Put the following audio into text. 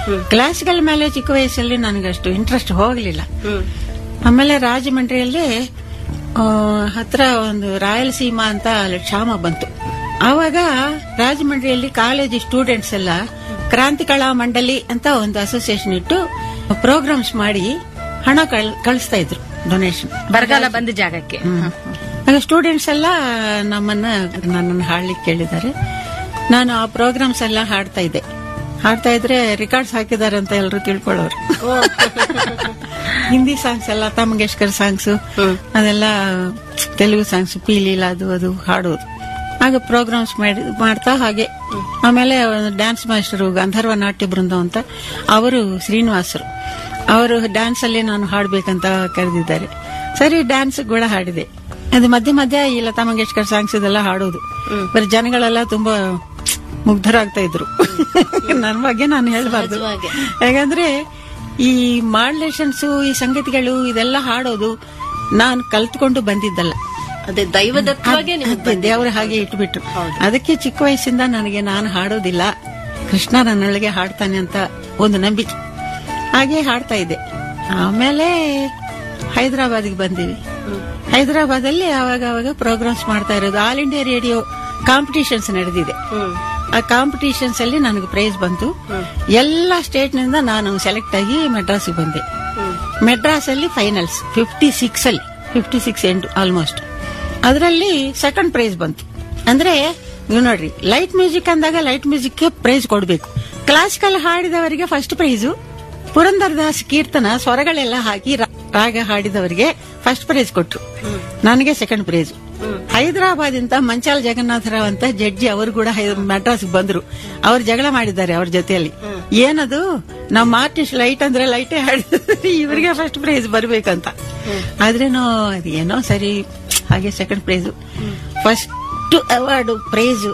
Classical ಮೇಲೆ ಚಿಕ್ಕ ವಯಸ್ಸಲ್ಲಿ ನನಗೆ ಅಷ್ಟು ಇಂಟ್ರೆಸ್ಟ್ ಹೋಗಲಿಲ್ಲ ಹ್ಮ್ ಆಮೇಲೆ ರಾಜಮಂಡ್ರಿಯಲ್ಲಿ ಆ, ಹತ್ರ ಒಂದು ರಾಯಲಸೀಮಾ ಅಂತ ಅಲ್ಲಿ ಕ್ಷಾಮ ಬಂತು ಆವಾಗ ರಾಜಮಂಡ್ರಿಯಲ್ಲಿ ಕಾಲೇಜ್ ಸ್ಟೂಡೆಂಟ್ಸ್ ಎಲ್ಲ ಕ್ರಾಂತಿ ಕಲಾ ಮಂಡಳಿ ಅಂತ ಒಂದು ಅಸೋಸಿಯೇಷನ್ ಇಟ್ಟು ಪ್ರೋಗ್ರಾಮ್ಸ್ ಮಾಡಿ ಹಣ ಕಳ್- ಕಳಿಸ್ತಾ ಇದ್ರು ಡೊನೇಷನ್ ಬರಗಾಲ ಬಂದ ಜಾಗಕ್ಕೆ ಆಗ ಸ್ಟೂಡೆಂಟ್ಸ್ ಎಲ್ಲ ನಮ್ಮನ್ನ ನನ್ನನ್ನು ಹಾಡ್ಲಿಕ್ಕೆ ಕೇಳಿದ್ದಾರೆ ನಾನು ಆ ಪ್ರೋಗ್ರಾಮ್ಸ್ ಎಲ್ಲ ಹಾಡ್ತಾ ಇದ್ದೆ ಹಾಡ್ತಾ ಇದ್ರೆ ರೆಕಾರ್ಡ್ಸ್ ಹಾಕಿದ್ದಾರೆ ಅಂತ ಎಲ್ಲರೂ ತಿಳ್ಕೊಳ್ಳೋರು ಹಿಂದಿ ಸಾಂಗ್ಸ್ ಎಲ್ಲ ಲತಾ ಮಂಗೇಶ್ಕರ್ ಸಾಂಗ್ಸ್ ಅದೆಲ್ಲ ತೆಲುಗು ಸಾಂಗ್ಸ್ ಪೀಲೀಲ ಅದು ಅದು ಹಾಡೋದು ಆಗ ಪ್ರೋಗ್ರಾಮ್ಸ್ ಮಾಡಿ ಮಾಡ್ತಾ ಹಾಗೆ ಆಮೇಲೆ ಡ್ಯಾನ್ಸ್ ಮಾಸ್ಟರು ಗಂಧರ್ವ ನಾಟ್ಯ ಬೃಂದ ಅಂತ ಅವರು ಶ್ರೀನಿವಾಸರು ಅವರು ಡ್ಯಾನ್ಸ್ ಅಲ್ಲಿ ನಾನು ಹಾಡ್ಬೇಕಂತ ಕರೆದಿದ್ದಾರೆ ಸರಿ ಡ್ಯಾನ್ಸ್ ಕೂಡ ಹಾಡಿದೆ ಅದು ಮಧ್ಯೆ ಮಧ್ಯೆ ಈ ಲತಾ ಮಂಗೇಶ್ಕರ್ ಸಾಂಗ್ಸ್ ಇದೆಲ್ಲ ಹಾಡೋದು ಬರೀ ಜನಗಳೆಲ್ಲ ತುಂಬಾ ಮುಗ್ಧರಾಗ್ತಾ ಇದ್ರು ನನ್ನ ಬಗ್ಗೆ ನಾನು ಹೇಳ್ಬಾರ್ದು ಸಹಜವಾಗಿ. ಯಾಕಂದ್ರೆ ಈ ಮಾಡ್ಲೇಷನ್ಸ್ ಈ ಸಂಗತಿಗಳು ಇದೆಲ್ಲ ಹಾಡೋದು ನಾನು ಕಲ್ತ್ಕೊಂಡು ಬಂದಿದ್ದಲ್ಲ ಅದೇ ದೈವದತ್ತವಾಗಿ ನಿಮ್ಗೆ ದೇವರು ಹಾಗೆ ಇಟ್ಬಿಟ್ರು ಅದಕ್ಕೆ ಚಿಕ್ಕ ವಯಸ್ಸಿಂದ ನನಗೆ ನಾನು ಹಾಡೋದಿಲ್ಲ ಕೃಷ್ಣ ನನ್ನೊಳಗೆ ಹಾಡ್ತಾನೆ ಅಂತ ಒಂದು ನಂಬಿಕೆ ಹಾಗೆ ಹಾಡ್ತಾ ಇದ್ದೆ ಆಮೇಲೆ ಹೈದರಾಬಾದ್ಗೆ ಬಂದಿವಿ ಹೈದರಾಬಾದ್ ಅಲ್ಲಿ ಅವಾಗ ಅವಾಗ ಪ್ರೋಗ್ರಾಮ್ಸ್ ಮಾಡ್ತಾ ಇರೋದು ಆಲ್ ಇಂಡಿಯಾ ರೇಡಿಯೋ ಕಾಂಪಿಟಿಷನ್ಸ್ ನಡೆದಿದೆ ಹ್ಮ್ ಆ ಕಾಂಪಿಟಿಷನ್ಸ್ ಅಲ್ಲಿ ನನಗೆ ಪ್ರೈಸ್ ಬಂತು ಎಲ್ಲ ಸ್ಟೇಟ್ ನಿಂದ ನಾನು ಸೆಲೆಕ್ಟ್ ಆಗಿ ಮೆಡ್ರಾಸ್ಗೆ ಬಂದೆ ಮೆಡ್ರಾಸ್ ಅಲ್ಲಿ ಫೈನಲ್ಸ್ ಫಿಫ್ಟಿ ಸಿಕ್ಸ್ ಅಲ್ಲಿ ಫಿಫ್ಟಿ ಸಿಕ್ಸ್ ಎಂಟು ಆಲ್ಮೋಸ್ಟ್ ಅದರಲ್ಲಿ ಸೆಕೆಂಡ್ ಪ್ರೈಸ್ ಬಂತು ಅಂದ್ರೆ ನೀವು ನೋಡ್ರಿ ಲೈಟ್ ಮ್ಯೂಸಿಕ್ ಅಂದಾಗ ಲೈಟ್ ಮ್ಯೂಸಿಕ್ಗೆ ಪ್ರೈಸ್ ಕೊಡಬೇಕು ಕ್ಲಾಸಿಕಲ್ ಹಾಡಿದವರಿಗೆ ಫಸ್ಟ್ ಪ್ರೈಸು ಪುರಂದರದಾಸ್ ಕೀರ್ತನ ಸ್ವರಗಳೆಲ್ಲ ಹಾಕಿ ರಾ- ರಾಗ ಹಾಡಿದವರಿಗೆ ಫಸ್ಟ್ ಪ್ರೈಸ್ ಕೊಟ್ರು ನನಗೆ ಸೆಕೆಂಡ್ ಪ್ರೈಸ್ ಹೈದರಾಬಾದ್ ಇಂದ ಮಂಚಾಲ್ ಜಗನ್ನಾಥರಾವ್ ಅಂತ ಜಡ್ಜಿ ಅವರು ಕೂಡ ಮೆಡ್ರಾಸ್ ಬಂದ್ರು ಅವ್ರು ಜಗಳ ಮಾಡಿದ್ದಾರೆ ಅವ್ರ ಜೊತೆಯಲ್ಲಿ ಏನದು ನಮ್ಮ ಆರ್ಟಿಸ್ಟ್ ಲೈಟ್ ಅಂದ್ರೆ ಲೈಟೇ ಹಾಡಿದ್ರೆ ಇವರಿಗೆ ಫಸ್ಟ್ ಪ್ರೈಸ್ ಬರ್ಬೇಕಂತ ಆದ್ರೇನು ಅದೇನೋ ಸರಿ ಹಾಗೆ second prize first award price